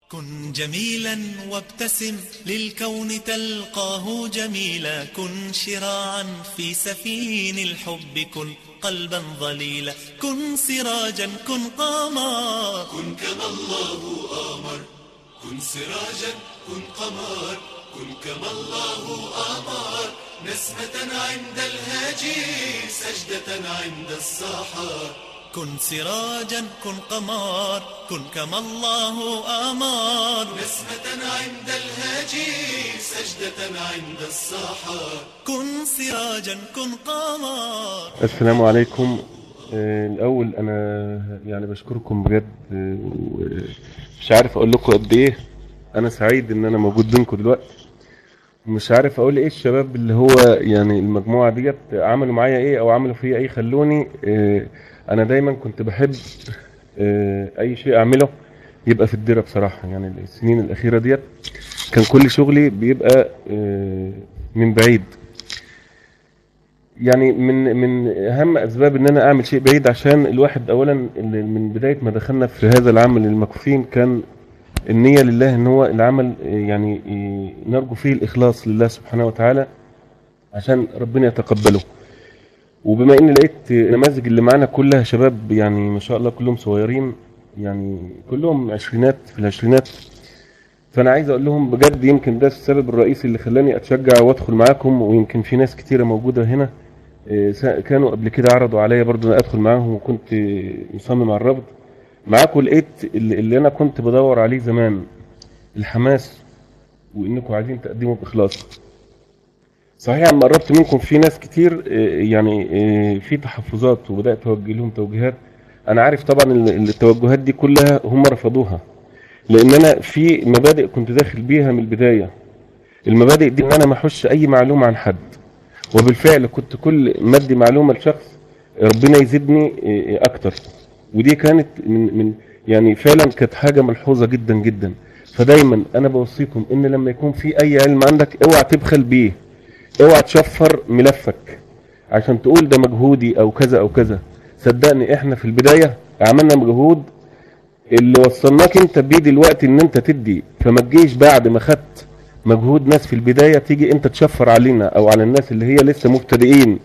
كن جميلا وابتسم للكون تلقاه جميلا كن شراعا في سفين الحب كن قلبا ظليلا كن سراجا كن قمر كن كما الله آمر كن سراجا كن قمر كن كما الله آمر نسمة عند الهاجي سجدة عند السحر كن سراجا كن قمر كن كما الله أمر نسمة عند الهاجي سجدة عند السحر كن سراجا كن قمر السلام عليكم آه، الأول أنا يعني بشكركم بجد آه، ومش عارف أقول لكم قد إيه أنا سعيد إن أنا موجود بينكم دلوقتي مش عارف أقول إيه الشباب اللي هو يعني المجموعة ديت عملوا معايا إيه أو عملوا فيا إيه خلوني آه، أنا دايما كنت بحب آه، أي شيء أعمله يبقى في الديرة بصراحة يعني السنين الأخيرة ديت كان كل شغلي بيبقى آه، من بعيد يعني من من اهم اسباب ان انا اعمل شيء بعيد عشان الواحد اولا اللي من بدايه ما دخلنا في هذا العمل المكفوفين كان النيه لله ان هو العمل يعني نرجو فيه الاخلاص لله سبحانه وتعالى عشان ربنا يتقبله وبما اني لقيت نماذج اللي معانا كلها شباب يعني ما شاء الله كلهم صغيرين يعني كلهم عشرينات في العشرينات فانا عايز اقول لهم بجد يمكن ده السبب الرئيسي اللي خلاني اتشجع وادخل معاكم ويمكن في ناس كتيره موجوده هنا إيه، سا- كانوا قبل كده عرضوا عليا برضو ان ادخل معاهم وكنت مصمم على الرفض معاكم لقيت اللي اللي انا كنت بدور عليه زمان الحماس وانكم عايزين تقدموا باخلاص صحيح لما قربت منكم في ناس كتير إيه، يعني إيه، في تحفظات وبدات اوجه لهم توجيهات انا عارف طبعا ال- التوجهات دي كلها هم رفضوها لان انا في مبادئ كنت داخل بيها من البدايه المبادئ دي ان انا ما احش اي معلومه عن حد وبالفعل كنت كل ما ادي معلومه لشخص ربنا يزيدني إيه، اكتر ودي كانت من من يعني فعلا كانت حاجه ملحوظه جدا جدا فدايما انا بوصيكم ان لما يكون في اي علم عندك اوعى تبخل بيه اوعى تشفر ملفك عشان تقول ده مجهودي او كذا او كذا صدقني احنا في البدايه عملنا مجهود اللي وصلناك انت بيه دلوقتي ان انت تدي فما تجيش بعد ما خدت مجهود ناس في البدايه تيجي انت تشفر علينا او على الناس اللي هي لسه مبتدئين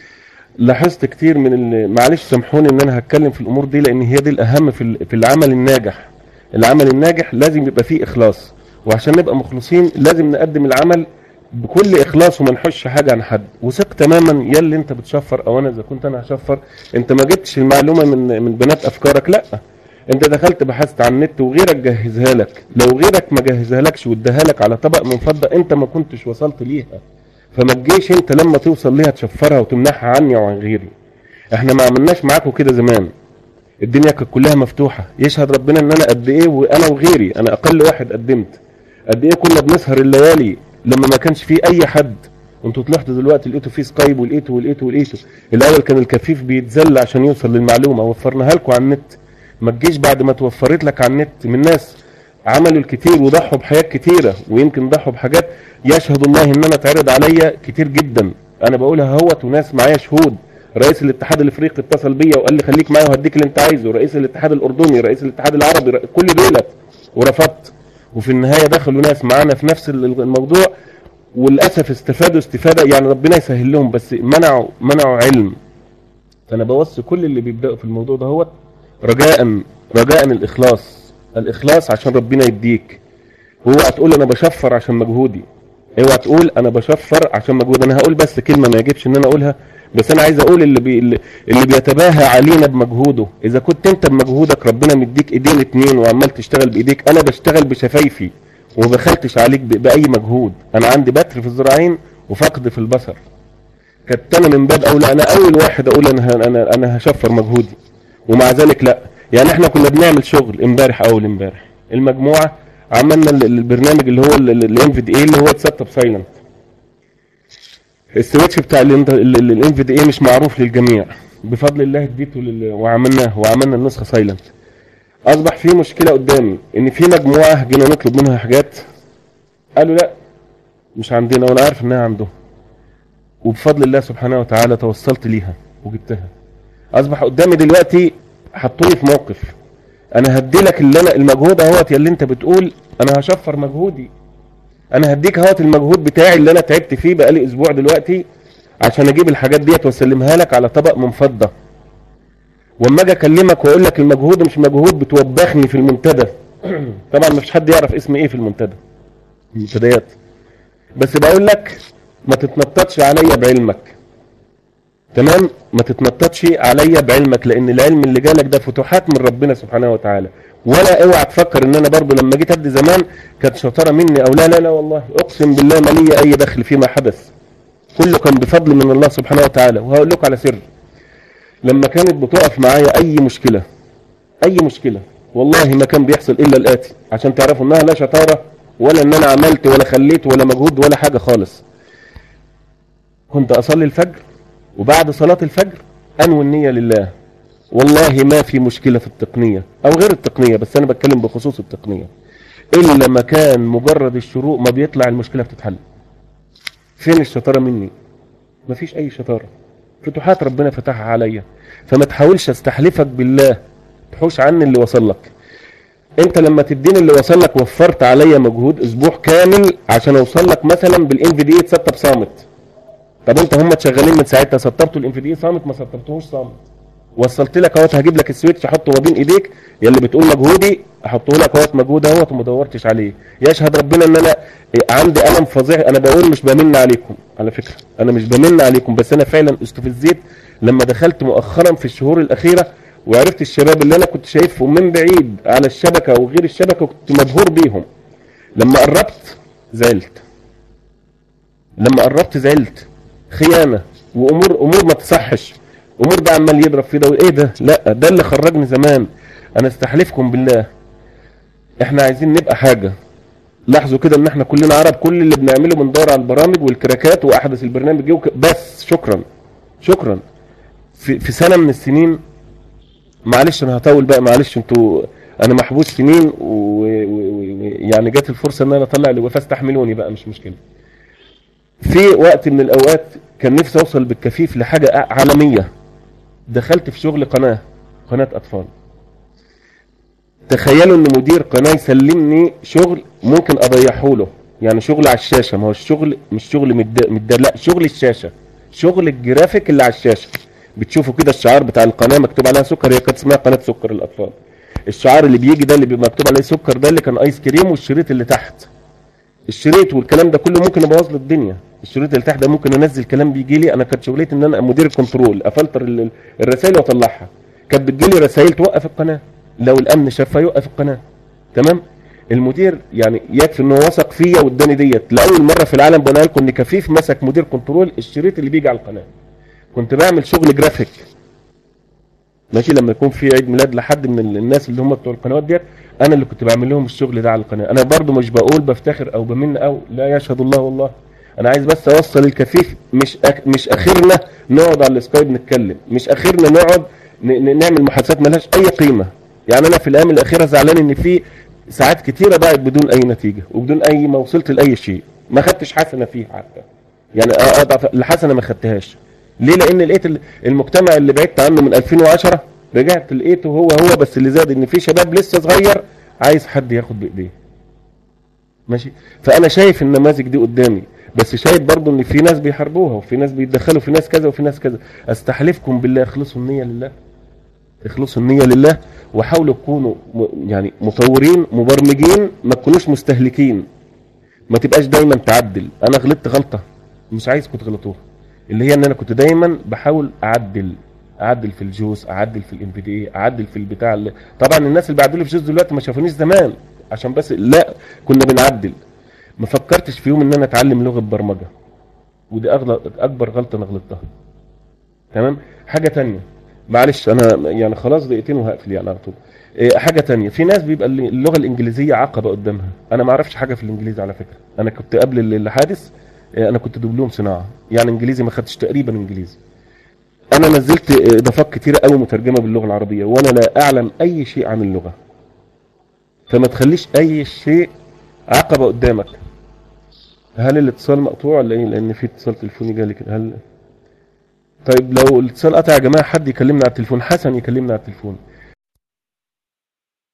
لاحظت كتير من ال- معلش سامحوني ان انا هتكلم في الامور دي لان هي دي الاهم في ال- في العمل الناجح العمل الناجح لازم يبقى فيه اخلاص وعشان نبقى مخلصين لازم نقدم العمل بكل اخلاص وما نحش حاجه عن حد وثق تماما يا اللي انت بتشفر او انا اذا كنت انا هشفر انت ما جبتش المعلومه من من بنات افكارك لا انت دخلت بحثت عن النت وغيرك جهزها لك لو غيرك ما جهزها لكش واداها لك على طبق من فضه انت ما كنتش وصلت ليها فما تجيش انت لما توصل ليها تشفرها وتمنعها عني وعن غيري احنا ما عملناش معاكم كده زمان الدنيا كانت كلها مفتوحه يشهد ربنا ان انا قد ايه وانا وغيري انا اقل واحد قدمت قد ايه كنا بنسهر الليالي لما ما كانش فيه اي حد انتوا طلعتوا دلوقتي لقيتوا فيه سكايب ولقيتوا ولقيتوا ولقيتوا الاول كان الكفيف بيتذل عشان يوصل للمعلومه وفرناها لكم على النت ما تجيش بعد ما توفرت لك على النت من ناس عملوا الكتير وضحوا بحاجات كتيره ويمكن ضحوا بحاجات يشهد الله ان انا اتعرض عليا كتير جدا انا بقولها اهوت وناس معايا شهود رئيس الاتحاد الافريقي اتصل بيا وقال لي خليك معايا وهديك اللي انت عايزه رئيس الاتحاد الاردني رئيس الاتحاد العربي ر- كل دولت ورفضت وفي النهايه دخلوا ناس معانا في نفس ال- الموضوع وللاسف استفادوا استفاده يعني ربنا يسهل لهم بس منعوا منعوا علم فانا بوصي كل اللي بيبداوا في الموضوع ده هو رجاء رجاء الاخلاص الاخلاص عشان ربنا يديك اوعى تقول انا بشفر عشان مجهودي اوعى تقول انا بشفر عشان مجهود انا هقول بس كلمه ما يجبش ان انا اقولها بس انا عايز اقول اللي بي اللي اللي بيتباهى علينا بمجهوده اذا كنت انت بمجهودك ربنا مديك ايدين اتنين وعمال تشتغل بايديك انا بشتغل بشفايفي وما بخلتش عليك ب- باي مجهود انا عندي بتر في الذراعين وفقد في البصر كنت انا من باب اولى انا اول واحد اقول انا ه- انا انا هشفر مجهودي ومع ذلك لا يعني احنا كنا بنعمل شغل امبارح اول امبارح المجموعه عملنا ال- البرنامج اللي هو الام في دي اي اللي هو اتسطب سايلنت السويتش بتاع الام في دي اي مش معروف للجميع بفضل الله اديته لل- وعملناه وعملنا النسخه سايلنت اصبح في مشكله قدامي ان في مجموعه جينا نطلب منها حاجات قالوا لا مش عندنا وانا عارف انها عندهم وبفضل الله سبحانه وتعالى توصلت ليها وجبتها اصبح قدامي دلوقتي حطوني في موقف انا هدي لك اللي انا المجهود اهوت يا اللي انت بتقول انا هشفر مجهودي انا هديك اهوت المجهود بتاعي اللي انا تعبت فيه بقالي اسبوع دلوقتي عشان اجيب الحاجات ديت واسلمها لك على طبق من فضه واما اجي اكلمك واقول لك المجهود مش مجهود بتوبخني في المنتدى طبعا مفيش حد يعرف اسم ايه في المنتدى المنتديات بس بقول لك ما تتنططش عليا بعلمك تمام ما تتنططش عليا بعلمك لان العلم اللي جالك ده فتوحات من ربنا سبحانه وتعالى ولا اوعى تفكر ان انا برضو لما جيت ادي زمان كانت شطاره مني او لا لا لا والله اقسم بالله ما لي اي دخل فيما حدث كله كان بفضل من الله سبحانه وتعالى وهقول لكم على سر لما كانت بتقف معايا اي مشكله اي مشكله والله ما كان بيحصل الا الاتي عشان تعرفوا انها لا شطاره ولا ان انا عملت ولا خليت ولا مجهود ولا حاجه خالص كنت اصلي الفجر وبعد صلاه الفجر انوي النيه لله والله ما في مشكله في التقنيه او غير التقنيه بس انا بتكلم بخصوص التقنيه الا ما كان مجرد الشروق ما بيطلع المشكله بتتحل فين الشطاره مني مفيش اي شطاره فتوحات ربنا فتحها عليا فما تحاولش استحلفك بالله تحوش عني اللي وصل لك انت لما تديني اللي وصل لك وفرت عليا مجهود اسبوع كامل عشان اوصل لك مثلا بالان في دي تسطب صامت طب انت هم شغالين من ساعتها سطبتوا الان في دي صامت ما سطبتوهوش صامت وصلت لك اهوت هجيب لك السويتش احطه ما بين ايديك يا اللي بتقول مجهودي احطه لك اهوت مجهود اهوت وما دورتش عليه يشهد ربنا ان انا عندي الم فظيع انا بقول مش بمن عليكم على فكره انا مش بمن عليكم بس انا فعلا استفزيت لما دخلت مؤخرا في الشهور الاخيره وعرفت الشباب اللي انا كنت شايفهم من بعيد على الشبكه وغير الشبكه كنت مبهور بيهم لما قربت زعلت لما قربت زعلت خيانه وامور امور ما تصحش امور ده عمال يضرب في ده وايه ده لا ده اللي خرجني زمان انا استحلفكم بالله احنا عايزين نبقى حاجه لاحظوا كده ان احنا كلنا عرب كل اللي بنعمله بندور على البرامج والكراكات واحدث البرنامج ايه وك- بس شكرا شكرا في, في سنه من السنين معلش انا هطول بقى معلش انتوا انا محبوس سنين ويعني جت الفرصه ان انا اطلع اللي فاستحملوني بقى مش مشكله في وقت من الاوقات كان نفسي اوصل بالكفيف لحاجه عالميه دخلت في شغل قناه قناه اطفال تخيلوا ان مدير قناه يسلمني شغل ممكن اضيعه له يعني شغل على الشاشه ما هو الشغل مش شغل مد... مد... لا شغل الشاشه شغل الجرافيك اللي على الشاشه بتشوفوا كده الشعار بتاع القناه مكتوب عليها سكر هي كانت اسمها قناه سكر الاطفال الشعار اللي بيجي ده اللي بيبقى مكتوب عليه سكر ده اللي كان ايس كريم والشريط اللي تحت الشريط والكلام ده كله ممكن ابوظ له الدنيا الشريط اللي تحت ده ممكن انزل كلام بيجي لي انا كانت شغلتي ان انا مدير الكنترول افلتر ال- الرسائل واطلعها كانت بتجي لي رسائل توقف القناه لو الامن شافها يوقف القناه تمام المدير يعني يكفي ان هو وثق فيا واداني ديت لاول مره في العالم بقول لكم ان كفيف مسك مدير كنترول الشريط اللي بيجي على القناه كنت بعمل شغل جرافيك ماشي لما يكون في عيد ميلاد لحد من ال- الناس اللي هم بتوع القنوات ديت انا اللي كنت بعمل لهم الشغل ده على القناه انا برضو مش بقول بفتخر او بمن او لا يشهد الله والله انا عايز بس اوصل الكفيف مش أك مش اخرنا نقعد على السكايب نتكلم مش اخرنا نقعد ن- ن- نعمل محادثات ملهاش اي قيمه يعني انا في الايام الاخيره زعلان ان في ساعات كتيره ضاعت بدون اي نتيجه وبدون اي ما وصلت لاي شيء ما خدتش حسنه فيه حتى يعني اضعف الحسنه ما خدتهاش ليه لان لقيت ال- المجتمع اللي بعدت عنه من 2010 رجعت لقيته هو هو بس اللي زاد ان في شباب لسه صغير عايز حد ياخد بايديه ماشي فانا شايف النماذج دي قدامي بس شايف برضو ان في ناس بيحاربوها وفي ناس بيتدخلوا في ناس كذا وفي ناس كذا استحلفكم بالله اخلصوا النيه لله اخلصوا النيه لله وحاولوا تكونوا م- يعني مطورين مبرمجين ما تكونوش مستهلكين ما تبقاش دايما تعدل انا غلطت غلطه مش عايزكم تغلطوها اللي هي ان انا كنت دايما بحاول اعدل اعدل في الجوز اعدل في الام بي دي اعدل في البتاع اللي طبعا الناس اللي بيعدلوا في جوز دلوقتي ما شافونيش زمان عشان بس لا كنا بنعدل ما فكرتش في يوم ان انا اتعلم لغه برمجه ودي اغلط اكبر غلطه انا غلطتها تمام حاجه تانية معلش انا يعني خلاص دقيقتين وهقفل يعني على طول إيه، حاجه تانية في ناس بيبقى اللي- اللغه الانجليزيه عقبه قدامها انا ما اعرفش حاجه في الانجليزي على فكره انا كنت قبل ال- الحادث إيه، انا كنت دبلوم صناعه يعني انجليزي ما خدتش تقريبا انجليزي انا نزلت اضافات كتيره قوي مترجمه باللغه العربيه وانا لا اعلم اي شيء عن اللغه فما تخليش اي شيء عقبه قدامك هل الاتصال مقطوع ولا ايه لان في اتصال تليفوني جالي كده هل طيب لو الاتصال قطع يا جماعه حد يكلمنا على التليفون حسن يكلمنا على التليفون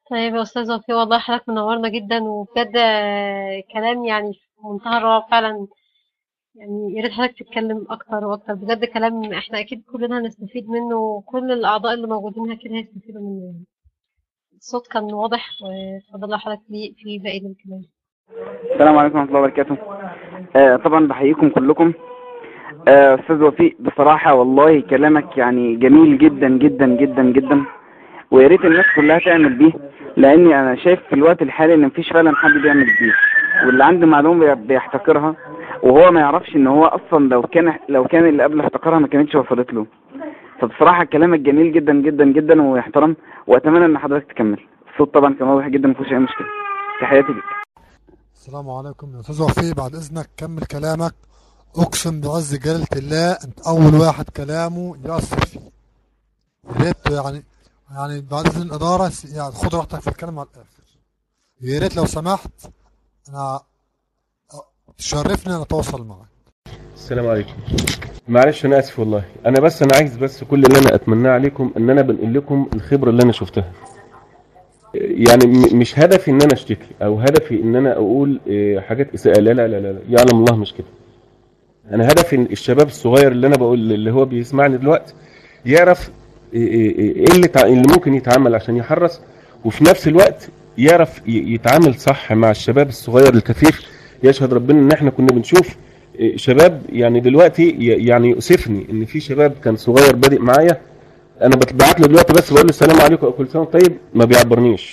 طيب يا أستاذ وفي والله حضرتك منورنا جدا وبجد آه، كلام يعني في منتهى الروعة فعلا يعني يا ريت حضرتك تتكلم أكتر وأكتر بجد كلام إحنا أكيد كلنا هنستفيد منه وكل الأعضاء اللي موجودين أكيد هيستفيدوا منه يعني. الصوت كان واضح وفضل حضرتك لي في باقي الكلام السلام عليكم ورحمة الله وبركاته آه طبعا بحييكم كلكم آه أستاذ وفيق بصراحة والله كلامك يعني جميل جدا جدا جدا جدا ويا ريت الناس كلها تعمل بيه لأني أنا شايف في الوقت الحالي إن مفيش فعلا حد بيعمل بيه واللي عنده معلومة بي- بيحتكرها وهو ما يعرفش إن هو أصلا لو كان لو كان اللي قبل احتكرها ما كانتش وصلت له فبصراحة كلامك جميل جدا جدا جدا ويحترم وأتمنى إن حضرتك تكمل الصوت طبعا كان واضح جدا مفيهوش أي مشكلة تحياتي ليك السلام عليكم يا استاذ وفي بعد اذنك كمل كلامك اقسم بعز جلالة الله انت اول واحد كلامه يأثر فيه يا ريت يعني يعني بعد اذن الاداره س- يعني خد راحتك في الكلام على الاخر يا ريت لو سمحت انا أ- تشرفني ان اتواصل معك السلام عليكم معلش انا اسف والله انا بس انا عايز بس كل اللي انا اتمناه عليكم ان انا بنقل لكم الخبره اللي انا شفتها يعني م- مش هدفي ان انا اشتكي او هدفي ان انا اقول إيه، حاجات اساءه لا لا لا لا لا. يعلم الله مش كده انا هدفي إن الشباب الصغير اللي انا بقول اللي هو بيسمعني دلوقتي يعرف ايه إيه- إيه اللي تع- اللي ممكن يتعمل عشان يحرص وفي نفس الوقت يعرف ي- يتعامل صح مع الشباب الصغير الكثيف يشهد ربنا ان احنا كنا بنشوف إيه، شباب يعني دلوقتي ي- يعني يؤسفني ان في شباب كان صغير بادئ معايا انا ببعت له دلوقتي بس بقول له السلام عليكم وكل سنه وأنت طيب ما بيعبرنيش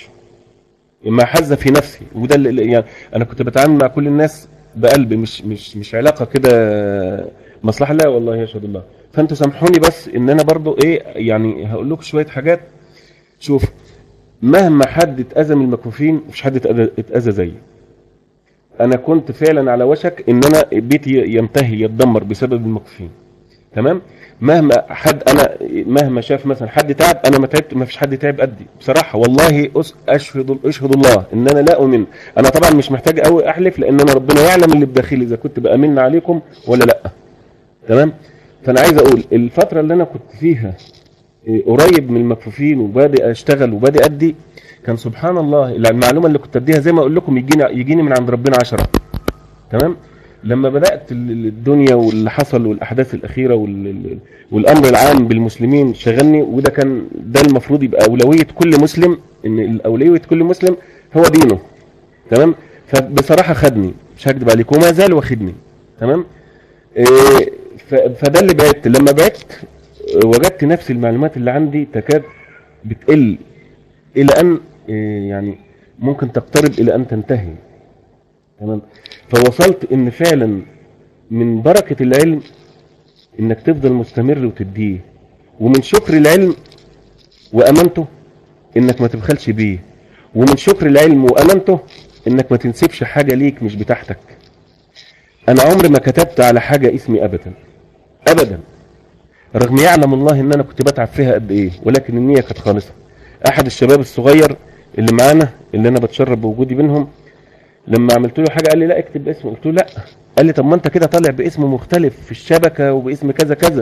ما حز في نفسي وده اللي يعني انا كنت بتعامل مع كل الناس بقلب مش مش مش علاقه كده مصلحه لا والله يشهد الله فانتوا سامحوني بس ان انا برضو ايه يعني هقول لكم شويه حاجات شوف مهما حد اتاذى من المكفوفين مفيش حد اتاذى اتاذى زيي انا كنت فعلا على وشك ان انا بيتي ينتهي يتدمر بسبب المكفوفين تمام مهما حد انا مهما شاف مثلا حد تعب انا ما تعبت ما فيش حد تعب قدي بصراحه والله أس- اشهد اشهد الله ان انا لا اؤمن انا طبعا مش محتاج قوي احلف لان انا ربنا يعلم اللي بداخلي اذا كنت بامن عليكم ولا لا تمام فانا عايز اقول الفتره اللي انا كنت فيها إيه، قريب من المكفوفين وبادئ اشتغل وبادئ ادي كان سبحان الله المعلومه اللي كنت اديها زي ما اقول لكم يجيني يجيني من عند ربنا عشرة تمام لما بدات ال- الدنيا واللي حصل والاحداث الاخيره وال- والامر العام بالمسلمين شغلني وده كان ده المفروض يبقى اولويه كل مسلم ان اولويه كل مسلم هو دينه تمام فبصراحه خدني مش هكذب عليكم وما زال واخدني تمام إيه، ف- فده اللي بعدت لما بعدت آه، وجدت نفس المعلومات اللي عندي تكاد بتقل الى ان إيه، يعني ممكن تقترب الى ان تنتهي تمام فوصلت ان فعلا من بركه العلم انك تفضل مستمر وتديه ومن شكر العلم وامانته انك ما تبخلش بيه ومن شكر العلم وامانته انك ما تنسبش حاجه ليك مش بتاعتك انا عمري ما كتبت على حاجه اسمي ابدا ابدا رغم يعلم الله ان انا كنت بتعب فيها قد ايه ولكن النيه كانت خالصه احد الشباب الصغير اللي معانا اللي انا بتشرف بوجودي بينهم لما عملت له حاجه قال لي لا اكتب اسمه قلت له لا قال لي طب ما انت كده طالع باسم مختلف في الشبكه وباسم كذا كذا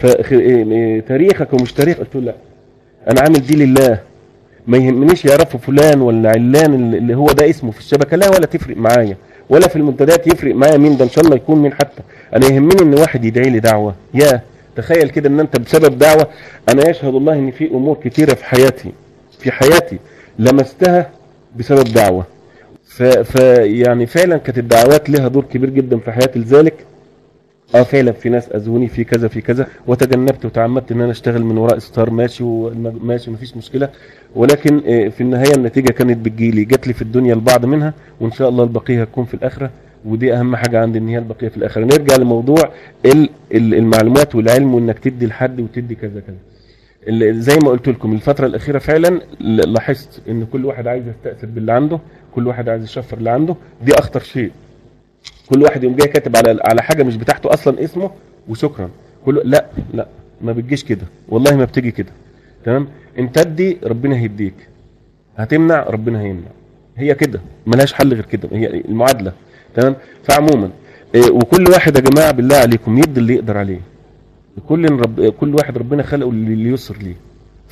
فتاريخك ومش تاريخ قلت له لا انا عامل دي لله ما يهمنيش يعرفوا فلان ولا علان اللي اللي هو ده اسمه في الشبكه لا ولا تفرق معايا ولا في المنتديات يفرق معايا مين ده ان شاء الله يكون مين حتى انا يهمني ان واحد يدعي لي دعوه يا تخيل كده ان انت بسبب دعوه انا يشهد الله ان في امور كتيره في حياتي في حياتي لمستها بسبب دعوه ف... ف يعني فعلا كانت الدعوات لها دور كبير جدا في حياتي لذلك اه فعلا في ناس اذوني في كذا في كذا وتجنبت وتعمدت ان انا اشتغل من وراء ستار ماشي وماشي مفيش مشكله ولكن آه، في النهايه النتيجه كانت بتجيلي جات لي في الدنيا البعض منها وان شاء الله البقيه هتكون في الاخره ودي اهم حاجه عندي ان هي البقيه في الاخره نرجع لموضوع ال- ال- المعلومات والعلم وانك تدي لحد وتدي كذا كذا ال- زي ما قلت لكم الفتره الاخيره فعلا ل- لاحظت ان كل واحد عايز يستأثر باللي عنده كل واحد عايز يشفر اللي عنده دي اخطر شيء كل واحد يقوم جاي كاتب على على حاجه مش بتاعته اصلا اسمه وشكرا كل لا لا ما بتجيش كده والله ما بتيجي كده تمام انت ادي ربنا هيديك هتمنع ربنا هيمنع هي كده ملهاش حل غير كده هي المعادله تمام فعموما إيه، وكل واحد يا جماعه بالله عليكم يدي اللي يقدر عليه كل رب كل واحد ربنا خلقه لليسر ليه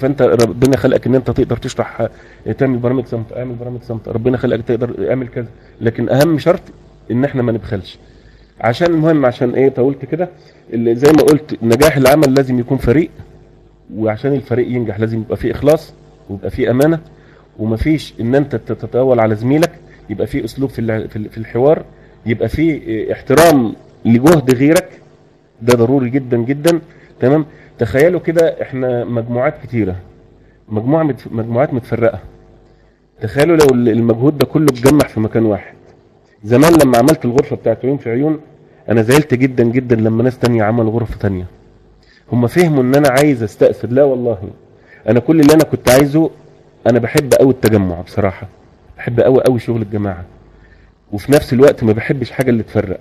فانت ربنا خلقك ان انت تقدر تشرح تعمل برامج صمت اعمل برامج صمت ربنا خلقك تقدر اعمل كذا لكن اهم شرط ان احنا ما نبخلش عشان المهم عشان ايه طولت كده اللي زي ما قلت نجاح العمل لازم يكون فريق وعشان الفريق ينجح لازم يبقى فيه اخلاص ويبقى فيه امانه ومفيش ان انت تتطاول على زميلك يبقى فيه اسلوب في الع- في ال- في الحوار يبقى فيه اه، احترام لجهد غيرك ده ضروري جدا جدا تمام تخيلوا كده احنا مجموعات كتيره مجموعه متف... مجموعات متفرقه تخيلوا لو ال- المجهود ده كله اتجمع في مكان واحد زمان لما عملت الغرفه بتاعت عيون في عيون انا زعلت جدا جدا لما ناس تانية عملوا غرفه تانية هم فهموا ان انا عايز استأثر لا والله انا كل اللي انا كنت عايزه انا بحب قوي التجمع بصراحه بحب قوي قوي شغل الجماعه وفي نفس الوقت ما بحبش حاجه اللي تفرق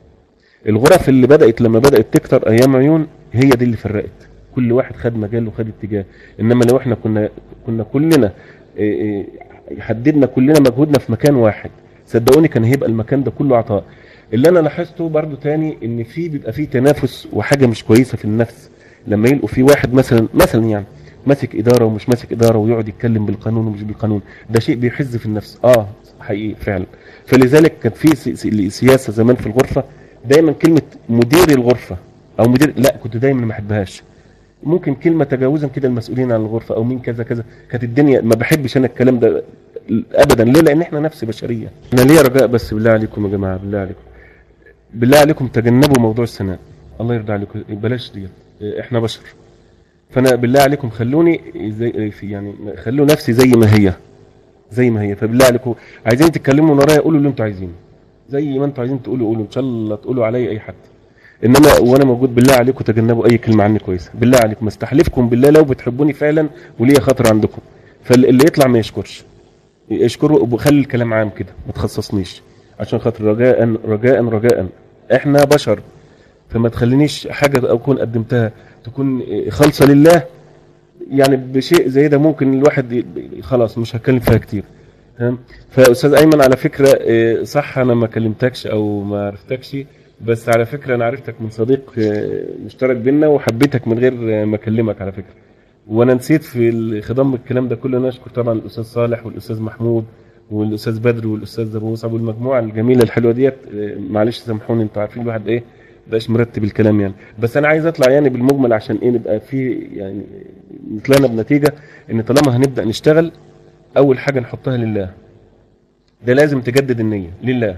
الغرف اللي بدأت لما بدأت تكتر ايام عيون هي دي اللي فرقت كل واحد خد مجال وخد اتجاه انما لو احنا كنا كنا كلنا إيه إيه، حددنا كلنا مجهودنا في مكان واحد صدقوني كان هيبقى المكان ده كله عطاء اللي انا لاحظته برضو تاني ان في بيبقى في تنافس وحاجه مش كويسه في النفس لما يلقوا في واحد مثلا مثلا يعني ماسك اداره ومش ماسك اداره ويقعد يتكلم بالقانون ومش بالقانون ده شيء بيحز في النفس اه حقيقي فعلا فلذلك كان في سي- سي- سياسه زمان في الغرفه دايما كلمه مدير الغرفه او مدير لا كنت دايما ما بحبهاش ممكن كلمه تجاوزا كده المسؤولين عن الغرفه او مين كذا كذا كانت الدنيا ما بحبش انا الكلام ده ابدا ليه لان احنا نفس بشريه انا ليا رجاء بس بالله عليكم يا جماعه بالله عليكم بالله عليكم تجنبوا موضوع الثناء الله يرضى عليكم بلاش ديت احنا بشر فانا بالله عليكم خلوني زي في يعني خلوا نفسي زي ما هي زي ما هي فبالله عليكم عايزين تتكلموا من ورايا قولوا اللي انتوا عايزينه زي ما انتوا عايزين تقولوا قولوا ان شاء الله تقولوا عليا اي حد انما وانا موجود بالله عليكم تجنبوا اي كلمه عني كويسه بالله عليكم استحلفكم بالله لو بتحبوني فعلا وليا خاطر عندكم فاللي يطلع ما يشكرش اشكروا وخلي الكلام عام كده ما تخصصنيش عشان خاطر رجاء رجاء رجاء احنا بشر فما تخلينيش حاجه اكون قدمتها تكون خالصه لله يعني بشيء زي ده ممكن الواحد ي- خلاص مش هتكلم فيها كتير تمام فاستاذ ايمن على فكره إيه، صح انا ما كلمتكش او ما عرفتكش بس على فكره انا عرفتك من صديق إيه، مشترك بينا وحبيتك من غير آه، ما اكلمك على فكره وانا نسيت في ال- خضم الكلام ده كله نشكر طبعا الاستاذ صالح والاستاذ محمود والاستاذ بدر والاستاذ ابو مصعب والمجموعه الجميله الحلوه ديت إيه، معلش سامحوني انتوا عارفين الواحد ايه مبقاش مرتب الكلام يعني بس انا عايز اطلع يعني بالمجمل عشان ايه نبقى في يعني طلعنا بنتيجه ان طالما هنبدا نشتغل اول حاجه نحطها لله ده لازم تجدد النيه لله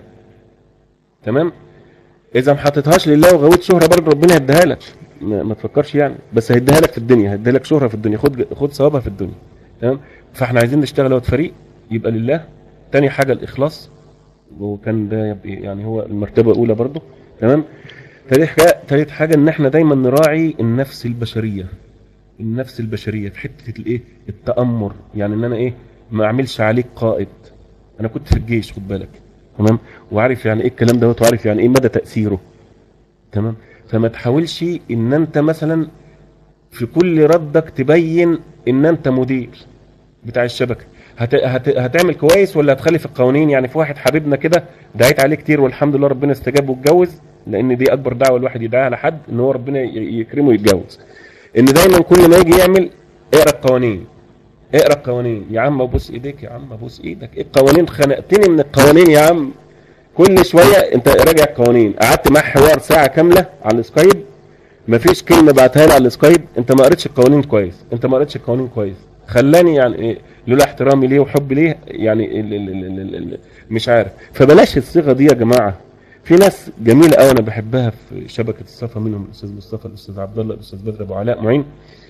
تمام اذا ما حطيتهاش لله وغويت شهره برضه ربنا هيديها لك ما, ما تفكرش يعني بس هيديها لك في الدنيا هيديها لك شهره في الدنيا خد خد ثوابها في الدنيا تمام فاحنا عايزين نشتغل اهوت فريق يبقى لله تاني حاجه الاخلاص وكان ده يبقى يعني هو المرتبه الاولى برضه تمام تالت حاجه تالت حاجه ان احنا دايما نراعي النفس البشريه النفس البشريه في حته الايه التامر يعني ان انا ايه ما اعملش عليك قائد انا كنت في الجيش خد بالك تمام وعارف يعني ايه الكلام دوت وعارف يعني ايه مدى تاثيره تمام فما تحاولش ان انت مثلا في كل ردك تبين ان انت مدير بتاع الشبكه هت... هت... هتعمل كويس ولا هتخالف القوانين يعني في واحد حبيبنا كده دعيت عليه كتير والحمد لله ربنا استجاب واتجوز لان دي اكبر دعوه الواحد يدعيها لحد ان هو ربنا ي- يكرمه ويتجوز ان دايما كل ما يجي يعمل اقرا القوانين اقرا القوانين يا عم ابوس ايديك يا عم ابوس ايدك ايه القوانين خنقتني من القوانين يا عم كل شويه انت راجع القوانين قعدت معاه حوار ساعه كامله على السكايب مفيش كلمه بعتها لي على السكايب انت ما قريتش القوانين كويس انت ما قريتش القوانين كويس خلاني يعني إيه لولا احترامي ليه وحبي ليه يعني ال ال ال ال ال ال مش عارف فبلاش الصيغه دي يا جماعه في ناس جميله قوي انا بحبها في شبكه الصفا منهم الاستاذ مصطفى الاستاذ عبد الله الاستاذ بدر ابو علاء معين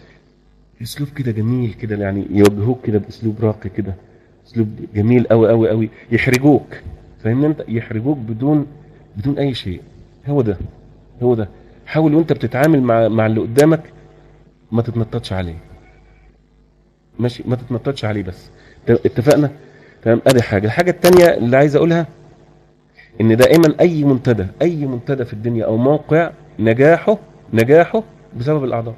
اسلوب كده جميل كده يعني يوجهوك كده باسلوب راقي كده اسلوب جميل قوي قوي قوي يحرجوك فاهمني انت يحرجوك بدون بدون اي شيء هو ده هو ده حاول وانت بتتعامل مع مع اللي قدامك ما تتنططش عليه ماشي ما تتنططش عليه بس ت- اتفقنا تمام ادي حاجه الحاجه الثانيه اللي عايز اقولها ان دائما اي منتدى اي منتدى في الدنيا او موقع نجاحه نجاحه بسبب الاعضاء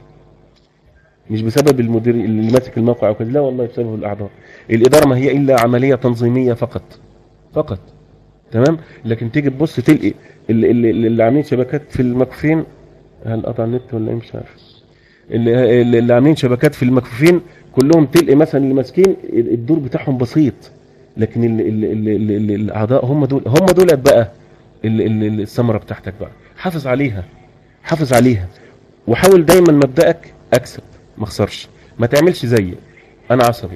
مش بسبب المدير اللي ماسك الموقع او كده لا والله بسبب الاعضاء الاداره ما هي الا عمليه تنظيميه فقط فقط تمام لكن تيجي تبص تلقي اللي, اللي, اللي عاملين شبكات في المكفين هل قطع النت ولا ايه مش عارف اللي, اللي اللي عاملين شبكات في المكفوفين كلهم تلقي مثلا اللي ماسكين الدور بتاعهم بسيط لكن ال ال ال ال ال الاعضاء هم دول هم دول بقى ال- ال- ال- الثمره بتاعتك بقى حافظ عليها حافظ عليها وحاول دايما مبدأك اكسب ما اخسرش ما تعملش زيي انا عصبي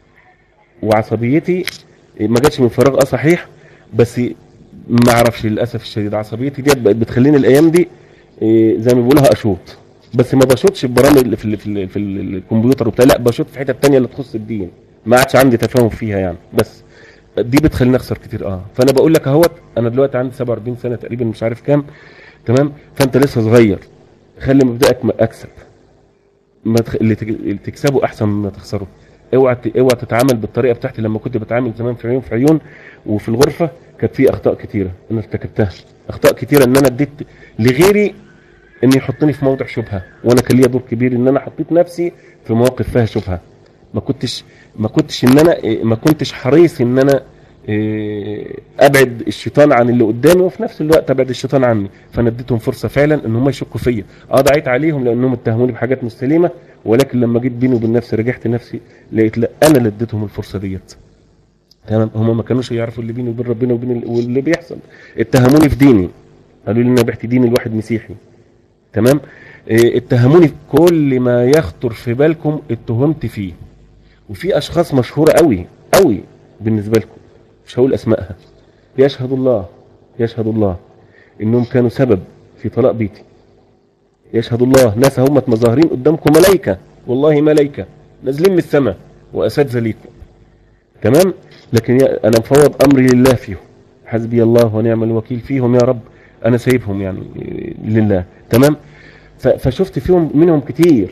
وعصبيتي ما جاتش من فراغ اه صحيح بس ما اعرفش للاسف الشديد عصبيتي ديت بقت بتخليني الايام دي إيه، زي ما بيقولوها اشوط بس ما بشوطش البرامج اللي في ال في, ال في ال الكمبيوتر وبتاع لا بشوط في حته تانية اللي تخص الدين ما عادش عندي تفاهم فيها يعني بس دي بتخليني اخسر كتير اه فانا بقول لك اهوت انا دلوقتي عندي 47 سنه تقريبا مش عارف كام تمام فانت لسه صغير خلي مبدأك ما اكسب ما تخ... اللي, تك... اللي تكسبه احسن مما تخسره اوعى ت... اوعى تتعامل بالطريقه بتاعتي لما كنت بتعامل زمان في عيون في عيون وفي الغرفه كانت في اخطاء كتيره انا ارتكبتها اخطاء كتيره ان انا اديت لغيري ان يحطني في موضع شبهه وانا كان ليا دور كبير ان انا حطيت نفسي في مواقف فيها شبهه ما كنتش ما كنتش ان انا ما كنتش حريص ان انا إيه، ابعد الشيطان عن اللي قدامي وفي نفس الوقت ابعد الشيطان عني فانا اديتهم فرصه فعلا ان هم يشكوا فيا اه دعيت عليهم لانهم اتهموني بحاجات مش سليمه ولكن لما جيت بيني وبين نفسي رجعت نفسي لقيت لا انا اللي اديتهم الفرصه ديت تمام هم ما كانوش يعرفوا اللي بيني وبين ربنا وبين ال- واللي بيحصل اتهموني في ديني قالوا لي ان انا بعت دين الواحد مسيحي تمام إيه، اتهموني في كل ما يخطر في بالكم اتهمت فيه وفي اشخاص مشهوره قوي قوي بالنسبه لكم مش هقول اسمائها يشهد الله يشهد الله انهم كانوا سبب في طلاق بيتي يشهد الله ناس هم مظاهرين قدامكم ملائكه والله ملائكه نازلين من السماء واساتذه ليكم تمام لكن يا- انا مفوض امري لله فيهم حسبي الله ونعم الوكيل فيهم يا رب انا سايبهم يعني لله تمام ف- فشفت فيهم منهم كتير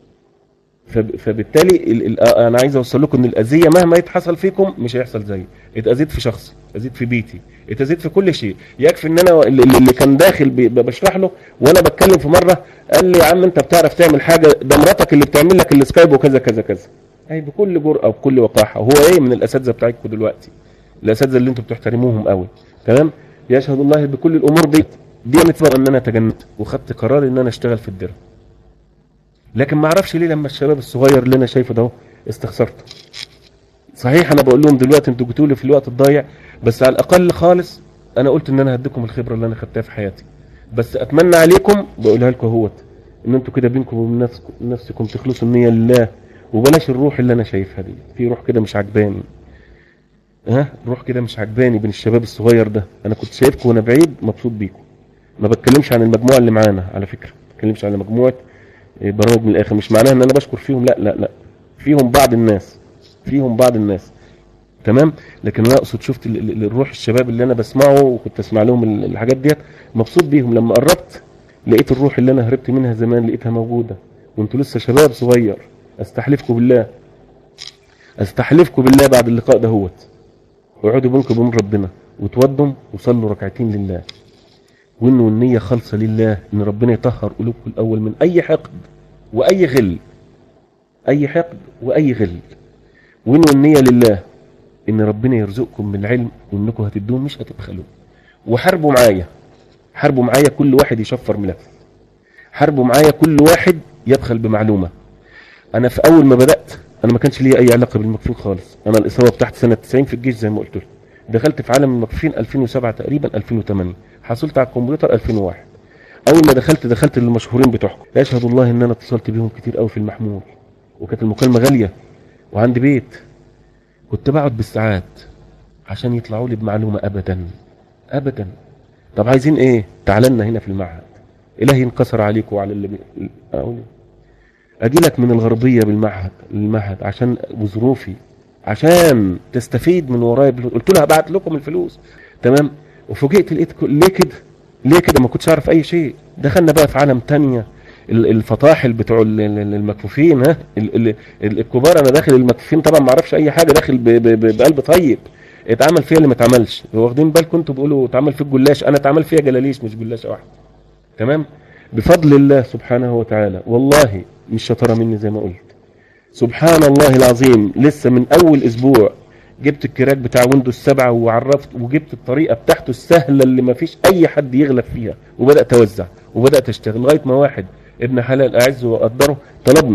فب- فبالتالي ال- ال- آه، انا عايز اوصل لكم ان الاذيه مهما يتحصل فيكم مش هيحصل زيي اتاذيت في شخصي اتاذيت في بيتي اتاذيت في كل شيء يكفي ان انا اللي اللي كان داخل ب- ب- بشرح له وانا بتكلم في مره قال لي يا عم انت بتعرف تعمل حاجه ده مراتك اللي بتعمل لك السكايب وكذا كذا كذا اي بكل جرأه وبكل وقاحه هو ايه من الاساتذه بتاعتكم دلوقتي الاساتذه اللي انتم بتحترموهم قوي تمام يشهد الله بكل الامور دي دي متبقى ان انا تجنبت وخدت قرار ان انا اشتغل في الدرة لكن ما اعرفش ليه لما الشباب الصغير اللي انا شايفه ده اهو استخسرته صحيح انا بقول لهم دلوقتي انتوا جيتوا لي في الوقت الضايع بس على الاقل خالص انا قلت ان انا هديكم الخبره اللي انا خدتها في حياتي بس اتمنى عليكم بقولها لكم اهوت ان انتوا كده بينكم وبين نفسكم نفسكم تخلصوا النيه لله وبلاش الروح اللي انا شايفها دي في روح كده مش عجباني ها روح كده مش عجباني بين الشباب الصغير ده انا كنت شايفكم وانا بعيد مبسوط بيكم ما بتكلمش عن المجموعه اللي معانا على فكره ما بتكلمش عن مجموعه إيه، برامج من الاخر مش معناها ان انا بشكر فيهم لا لا لا فيهم بعض الناس فيهم بعض الناس تمام لكن انا اقصد شفت ال- ال- الروح الشباب اللي انا بسمعه وكنت اسمع لهم ال- الحاجات ديت مبسوط بيهم لما قربت لقيت الروح اللي انا هربت منها زمان لقيتها موجوده وانتوا لسه شباب صغير استحلفكم بالله استحلفكم بالله بعد اللقاء دهوت اقعدوا بينكم وبين ربنا وتودوا وصلوا ركعتين لله وانه النية خالصة لله ان ربنا يطهر قلوبكم الاول من اي حقد واي غل اي حقد واي غل وانه النية لله ان ربنا يرزقكم بالعلم وانكم هتدوه مش هتبخلوا وحاربوا معايا حاربوا معايا كل واحد يشفر ملف حاربوا معايا كل واحد يبخل بمعلومة انا في اول ما بدأت انا ما كانش ليا اي علاقة بالمكفوف خالص انا الاصابة بتاعت سنة 90 في الجيش زي ما قلت لكم دخلت في عالم المكفوفين 2007 تقريبا 2008 حصلت على الكمبيوتر 2001 اول ما دخلت دخلت للمشهورين بتوعكم يشهد الله ان انا اتصلت بيهم كتير قوي في المحمول وكانت المكالمة غالية وعندي بيت كنت بقعد بالساعات عشان يطلعوا لي بمعلومة ابدا ابدا طب عايزين ايه تعالنا هنا في المعهد الهي انكسر عليكم وعلى اللي بي... اقول اجي لك من الغربية بالمعهد المعهد عشان وظروفي عشان تستفيد من ورايا بفلوس. قلت له هبعت لكم الفلوس تمام وفوجئت لقيت ك- ليه كده ليه كده ما كنتش اعرف اي شيء دخلنا بقى في عالم تانية ال- الفطاحل بتوع ال- ال- المكفوفين ها ال- ال- ال- الكبار انا داخل المكفوفين طبعا ما اعرفش اي حاجه داخل ب- ب- ب- بقلب طيب اتعمل فيها اللي ما اتعملش واخدين بالكم انتوا بيقولوا اتعمل فيه الجلاش انا اتعمل فيها جلاليش مش جلاشه واحده تمام بفضل الله سبحانه وتعالى والله مش شطاره مني زي ما قلت سبحان الله العظيم لسه من اول اسبوع جبت الكراك بتاع ويندوز 7 وعرفت وجبت الطريقه بتاعته السهله اللي ما فيش اي حد يغلب فيها وبدات اوزع وبدات اشتغل لغايه ما واحد ابن حلال اعزه واقدره طلبني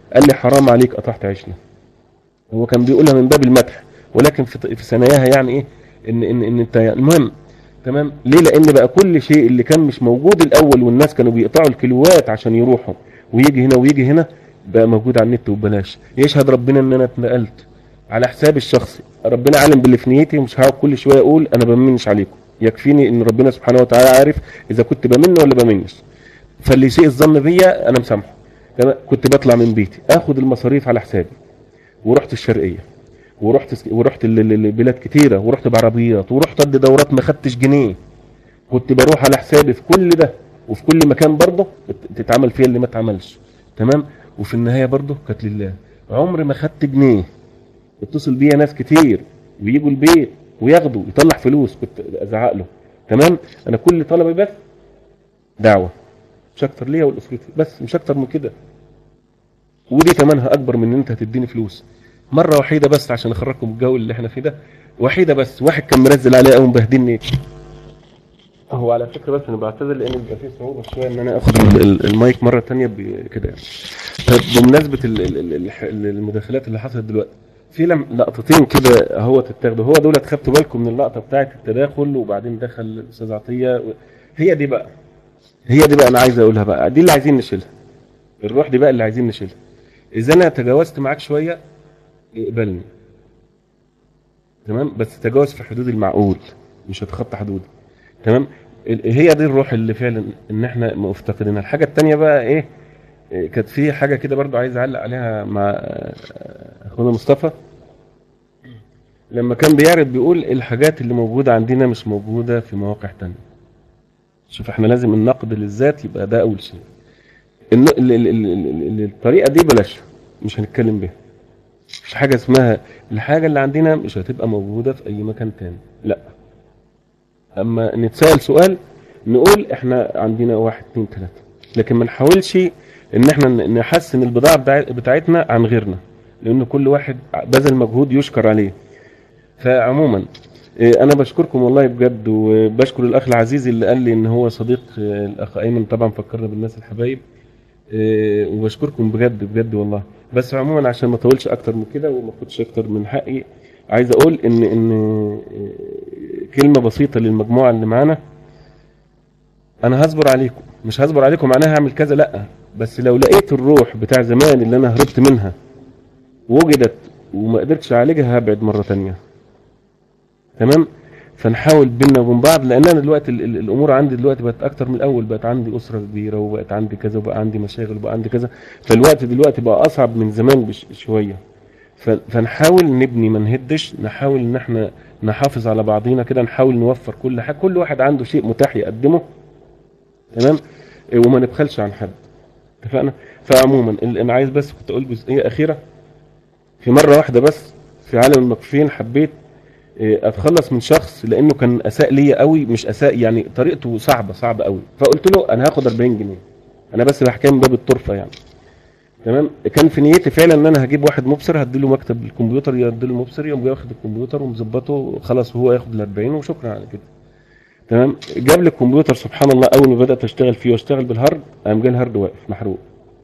قال لي حرام عليك قطعت عيشنا هو كان بيقولها من باب المدح ولكن في في ثناياها يعني ايه ان ان ان انت المهم تمام ليه لان بقى كل شيء اللي كان مش موجود الاول والناس كانوا بيقطعوا الكيلوات عشان يروحوا ويجي هنا ويجي هنا بقى موجود على النت وببلاش يشهد ربنا ان انا اتنقلت على حسابي الشخصي ربنا عالم باللي في نيتي ومش هقعد كل شويه اقول انا بمنش عليكم يكفيني ان ربنا سبحانه وتعالى عارف اذا كنت بمن ولا بمنش فاللي يسيء الظن بيا انا مسامحه تمام كنت بطلع من بيتي اخد المصاريف على حسابي ورحت الشرقيه ورحت سك- ورحت ال- ال- ال- بلاد كتيره ورحت بعربيات ورحت ادي دورات ما خدتش جنيه كنت بروح على حسابي في كل ده وفي كل مكان برضه بت- تتعمل فيها اللي ما اتعملش تمام وفي النهايه برضه كانت لله عمري ما خدت جنيه اتصل بيا ناس كتير ويجوا البيت وياخدوا يطلع فلوس كنت ازعق له تمام انا كل طلبي بس دعوه مش اكتر ليا ولاسرتي بس مش اكتر من كده ودي ثمنها اكبر من ان انت هتديني فلوس مره وحيده بس عشان اخرجكم من الجو اللي احنا فيه ده وحيده بس واحد كان منزل عليا قوي مبهدلني هو على فكره بس انا بعتذر لان بيبقى فيه صعوبه شويه ان انا اخد ال- ال- المايك مره تانية ب- كده يعني طيب بمناسبه ال- ال- ال- الح- المداخلات اللي حصلت دلوقتي في لم- لقطتين كده اهو تتاخدوا هو دول خدتوا بالكم من اللقطه بتاعه التداخل وبعدين دخل الاستاذ عطيه و- هي دي بقى هي دي بقى انا عايز اقولها بقى دي اللي عايزين نشيلها الروح دي بقى اللي عايزين نشيلها اذا انا تجاوزت معاك شويه اقبلني تمام بس تجاوز في حدود المعقول مش هتخطى حدودي تمام ال- هي دي الروح اللي فعلا ان احنا مفتقدينها الحاجه التانية بقى ايه إيه، كانت في حاجه كده برضو عايز اعلق عليها مع آه، اخونا مصطفى لما كان بيعرض بيقول الحاجات اللي موجوده عندنا مش موجوده في مواقع تانية شوف احنا لازم النقد للذات يبقى ده اول شيء الن- ال- ال- ال- ال- ال- الطريقه دي بلاش مش هنتكلم بيها مش حاجه اسمها الحاجه اللي عندنا مش هتبقى موجوده في اي مكان تاني لا اما نتسال سؤال نقول احنا عندنا واحد اتنين تلاته لكن ما نحاولش ان احنا ن- نحسن البضاعه بتاع- بتاعتنا عن غيرنا لان كل واحد بذل مجهود يشكر عليه فعموما إيه، انا بشكركم والله بجد وبشكر الاخ العزيز اللي قال لي ان هو صديق آه، الاخ ايمن طبعا فكرنا بالناس الحبايب إيه، وبشكركم بجد بجد والله بس عموما عشان ما اطولش اكتر من كده وما اخدش اكتر من حقي عايز اقول ان ان إيه، كلمه بسيطه للمجموعه اللي معانا انا هصبر عليكم مش هصبر عليكم معناها هعمل كذا لا بس لو لقيت الروح بتاع زمان اللي انا هربت منها وجدت وما قدرتش اعالجها هبعد مره تانية تمام فنحاول بينا وبين بعض لان انا دلوقتي ال- ال- الامور عندي دلوقتي بقت اكتر من الاول بقت عندي اسره كبيره وبقت عندي كذا وبقى عندي مشاغل وبقى عندي كذا فالوقت دلوقتي بقى اصعب من زمان بش- شويه ف- فنحاول نبني ما نهدش نحاول ان احنا نحافظ على بعضينا كده نحاول نوفر كل حاجه كل واحد عنده شيء متاح يقدمه تمام إيه، وما نبخلش عن حد اتفقنا فعموما ال- انا عايز بس كنت اقول جزئيه اخيره في مره واحده بس في عالم المكفوفين حبيت إيه، اتخلص من شخص لانه كان اساء ليا قوي مش اساء يعني طريقته صعبه صعبه قوي فقلت له انا هاخد 40 جنيه انا بس بحكي من باب الطرفه يعني تمام كان في نيتي فعلا ان انا هجيب واحد مبصر هديله مكتب الكمبيوتر يديله مبصر يقوم جاي واخد الكمبيوتر ومظبطه خلاص وهو ياخد ال 40 وشكرا على كده تمام جاب لي الكمبيوتر سبحان الله اول ما بدات اشتغل فيه واشتغل بالهارد قام جاي الهارد واقف محروق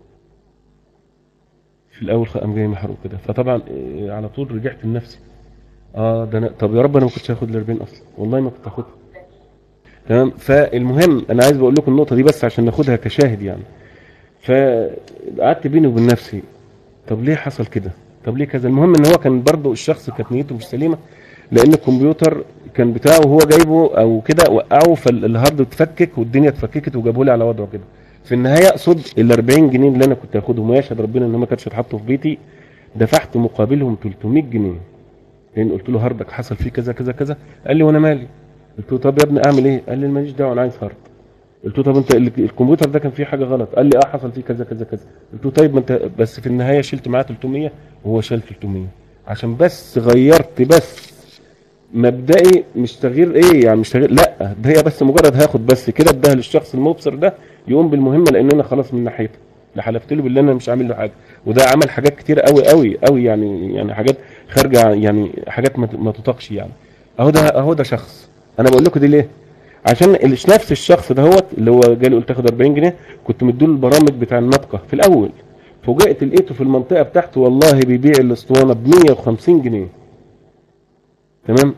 في الاول خ- قام جاي محروق كده فطبعا إيه، على طول رجعت لنفسي اه ده انا طب يا رب انا ما كنتش هاخد ال 40 اصلا والله ما كنت هاخدها تمام فالمهم انا عايز بقول لكم النقطه دي بس عشان ناخدها كشاهد يعني فقعدت بيني وبين نفسي طب ليه حصل كده طب ليه كذا المهم ان هو كان برضو الشخص كانت نيته مش سليمه لان الكمبيوتر كان بتاعه وهو جايبه او كده وقعه فالهارد اتفكك والدنيا اتفككت وجابوا لي على وضعه كده في النهايه اقصد ال 40 جنيه اللي انا كنت هاخدهم ويشهد ربنا ان ما كانتش اتحطوا في بيتي دفعت مقابلهم 300 جنيه لان قلت له هاردك حصل فيه كذا كذا كذا قال لي وانا مالي قلت له طب يا ابني اعمل ايه قال لي ماليش دعوه انا عايز هارد قلت له طب انت ال- الكمبيوتر ده كان فيه حاجه غلط قال لي اه حصل فيه كذا كذا كذا قلت له طيب ما انت بس في النهايه شلت معاه 300 وهو شال 300 عشان بس غيرت بس مبدئي مش تغيير ايه يعني مش تغيير لا ده هي بس مجرد هاخد بس كده اديها للشخص المبصر ده يقوم بالمهمه لان انا خلاص من ناحيته لا حلفت له بالله انا مش عامل له حاجه وده عمل حاجات كتير قوي قوي قوي يعني يعني حاجات خارجه عن- يعني حاجات ما ت- ما تطاقش يعني اهو ده اهو ده شخص انا بقول لكم دي ليه عشان ال- نفس الشخص دهوت اللي هو جالي قلت اخد 40 جنيه كنت مديله البرامج بتاع النطقه في الاول فوجئت لقيته في المنطقه بتاعته والله بيبيع الاسطوانه ب 150 جنيه تمام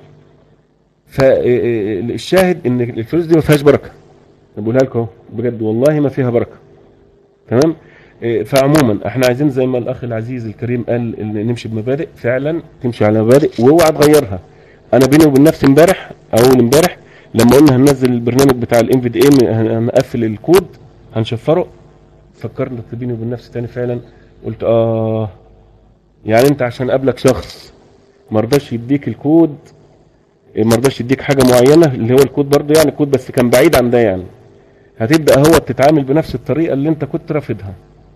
فالشاهد ان الفلوس دي ما فيهاش بركه بقولها لكم اهو بجد والله ما فيها بركه تمام إيه، فعموما احنا عايزين زي ما الاخ العزيز الكريم قال ان نمشي بمبادئ فعلا تمشي على مبادئ واوعى تغيرها انا بيني وبين نفسي امبارح اول امبارح لما قلنا هننزل البرنامج بتاع الام في دي ام هنقفل الكود هنشفره فكرت بيني وبين نفسي تاني فعلا قلت اه يعني انت عشان قابلك شخص ما رضاش يديك الكود إيه، ما رضاش يديك حاجه معينه اللي هو الكود برضه يعني كود بس كان بعيد عن ده يعني هتبدا هو تتعامل بنفس الطريقه اللي انت كنت رافضها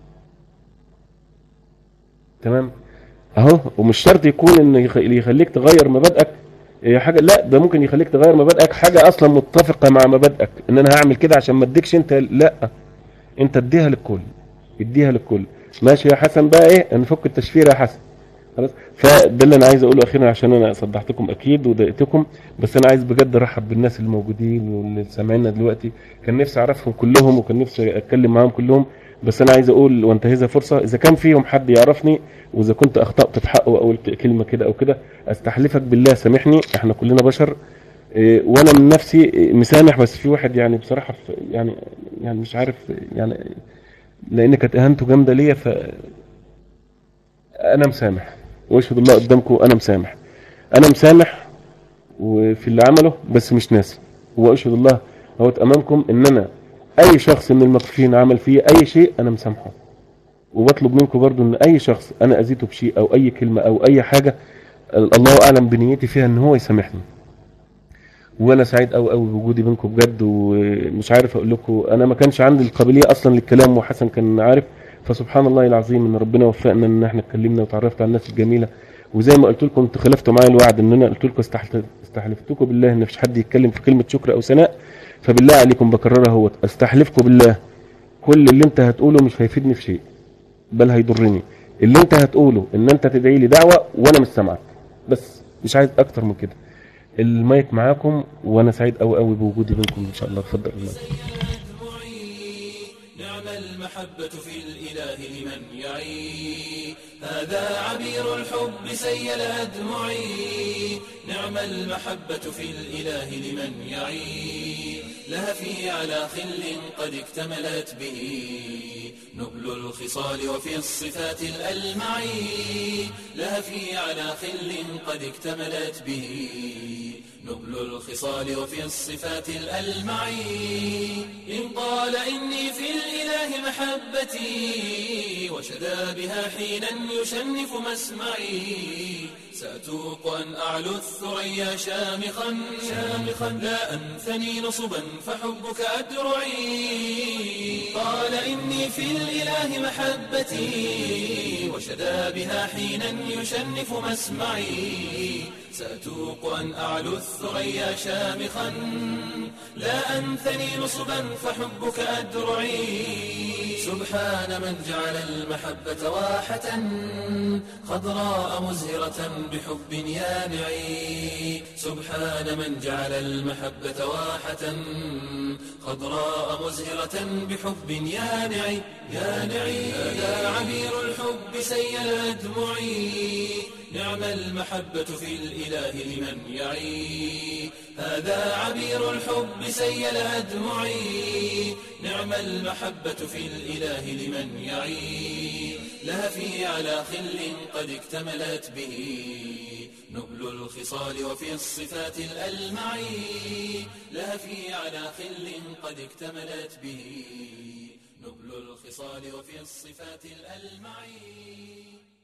تمام اهو ومش شرط يكون ان يخ- اللي يخليك تغير مبادئك هي حاجه لا ده ممكن يخليك تغير مبادئك حاجه اصلا متفقه مع مبادئك ان انا هعمل كده عشان ما اديكش انت لا انت اديها للكل اديها للكل ماشي يا حسن بقى ايه نفك التشفير يا حسن خلاص فده اللي انا عايز اقوله اخيرا عشان انا صدعتكم اكيد وضايقتكم بس انا عايز بجد ارحب بالناس الموجودين واللي سامعيننا دلوقتي كان نفسي اعرفهم كلهم وكان نفسي اتكلم معاهم كلهم بس انا عايز اقول وانتهزها فرصه اذا كان فيهم حد يعرفني واذا كنت اخطات في حقه واقول كلمه كده او كده استحلفك بالله سامحني احنا كلنا بشر إيه، وانا من نفسي إيه، مسامح بس في واحد يعني بصراحه ف- يعني يعني مش عارف يعني لان كانت اهانته جامده ليا ف انا مسامح واشهد الله قدامكم انا مسامح انا مسامح وفي اللي عمله بس مش ناسي واشهد الله اهوت امامكم ان انا اي شخص من المكفوفين عمل فيه اي شيء انا مسامحه وبطلب منكم برضو ان اي شخص انا اذيته بشيء او اي كلمه او اي حاجه الله اعلم بنيتي فيها ان هو يسامحني وانا سعيد قوي قوي بوجودي بينكم بجد ومش عارف اقول لكم انا ما كانش عندي القابليه اصلا للكلام وحسن كان عارف فسبحان الله العظيم ان ربنا وفقنا ان احنا اتكلمنا وتعرفت على الناس الجميله وزي ما قلت لكم انتوا خلفتوا معايا الوعد ان انا قلت لكم استحلفت استحلفتكم بالله ان مفيش حد يتكلم في كلمه شكر او ثناء فبالله عليكم بكررها هو استحلفكم بالله كل اللي انت هتقوله مش هيفيدني في شيء بل هيضرني اللي انت هتقوله ان انت تدعي لي دعوه وانا مش سامعك بس مش عايز اكتر من كده المايك معاكم وانا سعيد قوي قوي بوجودي بينكم ان شاء الله اتفضل المايك نعم المحبة في الإله لمن يعي هذا عبير الحب سيل أدمعي نعم المحبة في الإله لمن يعي لهفي على خل قد اكتملت به نبل الخصال وفي الصفات الألمعي لهفي على خل قد اكتملت به نبل الخصال وفي الصفات الألمعي إن قال إني في الإله محبتي وشدا بها حينا يشنف مسمعي سأتوق أن أعلو الثريا شامخا شامخا لا أنثني نصبا فحبك أدرعي قال إني في الإله محبتي وشدا بها حينا يشنف مسمعي سأتوق أن أعلو الثريا شامخا لا أنثني نصبا فحبك أدرعي سبحان من جعل المحبة واحة خضراء مزهرة بحب يانعي سبحان من جعل المحبة واحة خضراء مزهرة بحب يانعي يانعي هذا عبير الحب سيل أدمعي نعم المحبة في الإله لمن يعي هذا عبير الحب سيل أدمعي نعم المحبة في الإله لمن يعي لهفي على خل قد اكتملت به نبل الخصال وفي الصفات الألمعي لهفي على خل قد اكتملت به نبل الخصال وفي الصفات الألمعي